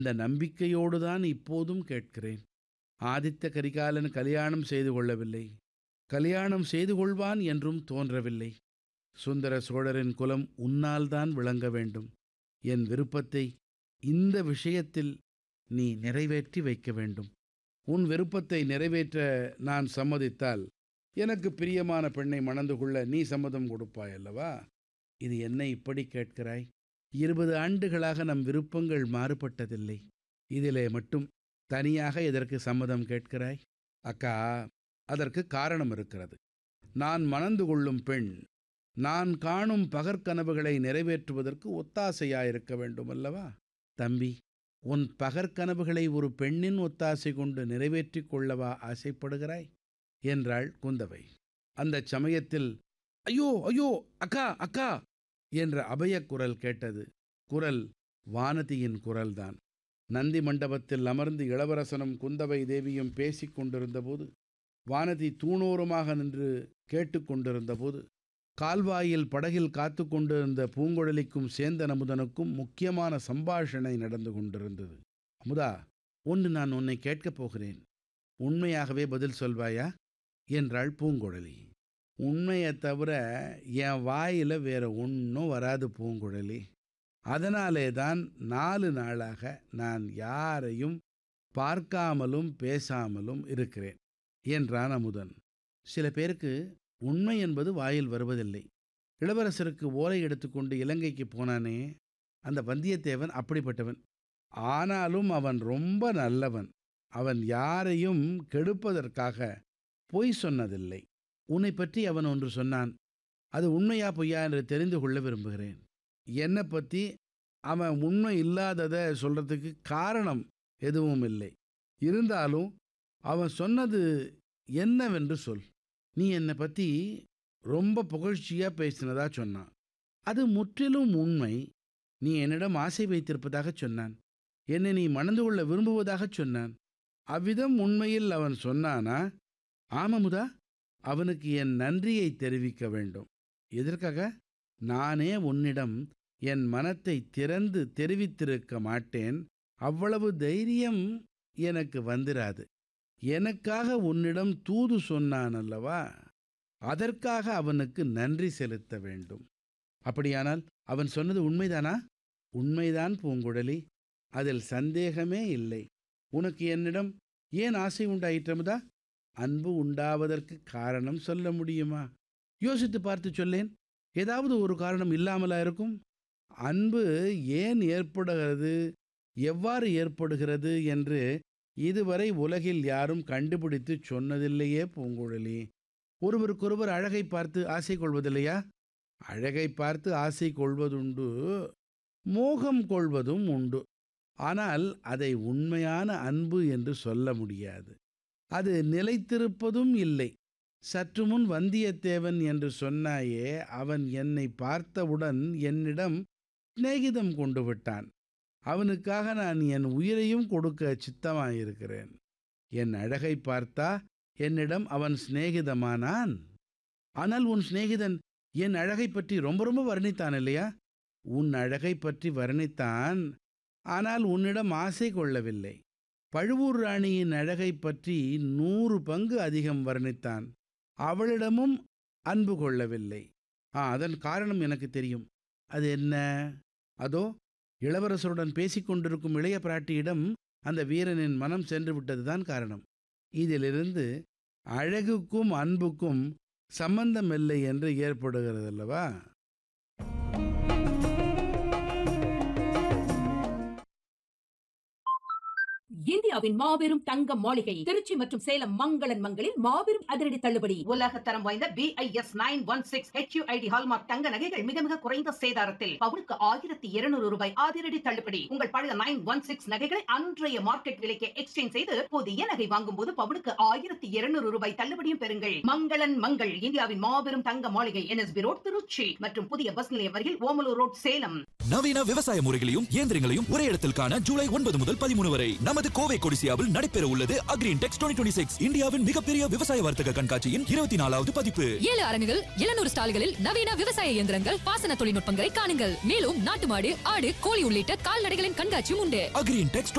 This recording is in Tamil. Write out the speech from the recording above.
இந்த நம்பிக்கையோடு தான் இப்போதும் கேட்கிறேன் ஆதித்த கரிகாலன் கல்யாணம் செய்து கொள்ளவில்லை கல்யாணம் செய்து கொள்வான் என்றும் தோன்றவில்லை சுந்தர சோழரின் குலம் உன்னால் தான் விளங்க வேண்டும் என் விருப்பத்தை இந்த விஷயத்தில் நீ நிறைவேற்றி வைக்க வேண்டும் உன் விருப்பத்தை நிறைவேற்ற நான் சம்மதித்தால் எனக்கு பிரியமான பெண்ணை மணந்து கொள்ள நீ சம்மதம் கொடுப்பாய் அல்லவா இது என்ன இப்படி கேட்கிறாய் இருபது ஆண்டுகளாக நம் விருப்பங்கள் மாறுபட்டதில்லை இதிலே மட்டும் தனியாக எதற்கு சம்மதம் கேட்கிறாய் அக்கா அதற்கு காரணம் இருக்கிறது நான் மணந்து கொள்ளும் பெண் நான் காணும் பகற்கனவுகளை நிறைவேற்றுவதற்கு ஒத்தாசையாயிருக்க வேண்டும் அல்லவா தம்பி உன் பகற்கனவுகளை ஒரு பெண்ணின் ஒத்தாசை கொண்டு நிறைவேற்றிக் கொள்ளவா ஆசைப்படுகிறாய் என்றாள் குந்தவை அந்தச் சமயத்தில் ஐயோ ஐயோ அக்கா அக்கா என்ற அபயக் குரல் கேட்டது குரல் வானதியின் குரல்தான் நந்தி மண்டபத்தில் அமர்ந்து இளவரசனும் குந்தவை தேவியும் பேசிக் கொண்டிருந்தபோது வானதி தூணோரமாக நின்று கேட்டுக்கொண்டிருந்தபோது கால்வாயில் படகில் காத்து கொண்டிருந்த பூங்குழலிக்கும் சேந்தன் அமுதனுக்கும் முக்கியமான சம்பாஷணை நடந்து கொண்டிருந்தது அமுதா ஒன்று நான் உன்னை கேட்கப் போகிறேன் உண்மையாகவே பதில் சொல்வாயா என்றாள் பூங்குழலி உண்மையைத் தவிர என் வாயில் வேற ஒன்றும் வராது பூங்குழலி அதனாலே தான் நாலு நாளாக நான் யாரையும் பார்க்காமலும் பேசாமலும் இருக்கிறேன் என்றான் அமுதன் சில பேருக்கு உண்மை என்பது வாயில் வருவதில்லை இளவரசருக்கு ஓலை எடுத்துக்கொண்டு இலங்கைக்கு போனானே அந்த வந்தியத்தேவன் அப்படிப்பட்டவன் ஆனாலும் அவன் ரொம்ப நல்லவன் அவன் யாரையும் கெடுப்பதற்காக பொய் சொன்னதில்லை உன்னை பற்றி அவன் ஒன்று சொன்னான் அது உண்மையா பொய்யா என்று தெரிந்து கொள்ள விரும்புகிறேன் என்னை பற்றி அவன் உண்மை இல்லாததை சொல்கிறதுக்கு காரணம் எதுவும் இல்லை இருந்தாலும் அவன் சொன்னது என்னவென்று சொல் நீ என்னை பற்றி ரொம்ப புகழ்ச்சியாக பேசினதா சொன்னான் அது முற்றிலும் உண்மை நீ என்னிடம் ஆசை வைத்திருப்பதாக சொன்னான் என்னை நீ மணந்து கொள்ள விரும்புவதாகச் சொன்னான் அவ்விதம் உண்மையில் அவன் சொன்னானா ஆமமுதா அவனுக்கு என் நன்றியை தெரிவிக்க வேண்டும் எதற்காக நானே உன்னிடம் என் மனத்தை திறந்து தெரிவித்திருக்க மாட்டேன் அவ்வளவு தைரியம் எனக்கு வந்திராது எனக்காக உன்னிடம் தூது சொன்னான் அல்லவா அதற்காக அவனுக்கு நன்றி செலுத்த வேண்டும் அப்படியானால் அவன் சொன்னது உண்மைதானா உண்மைதான் பூங்குழலி அதில் சந்தேகமே இல்லை உனக்கு என்னிடம் ஏன் ஆசை உண்டாயிற்றமுதா அன்பு உண்டாவதற்கு காரணம் சொல்ல முடியுமா யோசித்து பார்த்து சொல்லேன் ஏதாவது ஒரு காரணம் இல்லாமலா இருக்கும் அன்பு ஏன் ஏற்படுகிறது எவ்வாறு ஏற்படுகிறது என்று இதுவரை உலகில் யாரும் கண்டுபிடித்து சொன்னதில்லையே பூங்குழலி ஒருவருக்கொருவர் அழகை பார்த்து ஆசை கொள்வதில்லையா அழகை பார்த்து ஆசை கொள்வதுண்டு மோகம் கொள்வதும் உண்டு ஆனால் அதை உண்மையான அன்பு என்று சொல்ல முடியாது அது நிலைத்திருப்பதும் இல்லை சற்று முன் வந்தியத்தேவன் என்று சொன்னாயே அவன் என்னை பார்த்தவுடன் என்னிடம் சிநேகிதம் கொண்டு விட்டான் அவனுக்காக நான் என் உயிரையும் கொடுக்க சித்தமாயிருக்கிறேன் என் அழகை பார்த்தா என்னிடம் அவன் சிநேகிதமானான் ஆனால் உன் சிநேகிதன் என் அழகை பற்றி ரொம்ப ரொம்ப வர்ணித்தான் இல்லையா உன் அழகை பற்றி வர்ணித்தான் ஆனால் உன்னிடம் ஆசை கொள்ளவில்லை பழுவூர் ராணியின் அழகை பற்றி நூறு பங்கு அதிகம் வர்ணித்தான் அவளிடமும் அன்பு கொள்ளவில்லை ஆ அதன் காரணம் எனக்கு தெரியும் அது என்ன அதோ இளவரசருடன் பேசிக்கொண்டிருக்கும் இளைய பிராட்டியிடம் அந்த வீரனின் மனம் சென்று விட்டதுதான் காரணம் இதிலிருந்து அழகுக்கும் அன்புக்கும் சம்பந்தமில்லை என்று ஏற்படுகிறது அல்லவா இந்தியாவின் மாபெரும் தங்க மாளிகை திருச்சி மற்றும் சேலம் மங்களன் மங்களில் மாபெரும் அதிரடி தள்ளுபடி உலக தரம் வாய்ந்த BIS nine one six HUID hallmark தங்க நகைகள் மிக மிக குறைந்த சேதாரத்தில் பவுனுக்கு ஆயிரத்தி இருநூறு ரூபாய் அதிரடி தள்ளுபடி உங்கள் பழைய நைன் ஒன் சிக்ஸ் நகைகளை அன்றைய மார்க்கெட் விலைக்கு எக்ஸ்சேஞ்ச் செய்து புதிய நகை வாங்கும் போது பவுனுக்கு ஆயிரத்தி இருநூறு ரூபாய் தள்ளுபடியும் பெறுங்கள் மங்களன் மங்கள் இந்தியாவின் மாபெரும் தங்க மாளிகை என்எஸ்பி ரோட் திருச்சி மற்றும் புதிய பஸ் நிலையம் அருகில் ஓமலூர் ரோட் சேலம் நவீன விவசாய முறைகளையும் இயந்திரங்களையும் ஒரே இடத்தில் காண ஜூலை ஒன்பது முதல் பதிமூணு வரை நமது கோவை கொடிசியாவில் நடைபெற உள்ளது அக்ரீன் டெக்ஸ் டுவெண்ட்டி சிக்ஸ் இந்தியாவின் மிகப்பெரிய விவசாய வர்த்தக கண்காட்சியின் இருபத்தி நாலாவது பதிப்பு ஏழு அரங்குகள் எழுநூறு ஸ்டால்களில் நவீன விவசாய இயந்திரங்கள் பாசன தொழில்நுட்பங்களை காணுங்கள் மேலும் நாட்டு மாடு ஆடு கோழி உள்ளிட்ட கால்நடைகளின் கண்காட்சியும் உண்டு அக்ரீன் டெக்ஸ்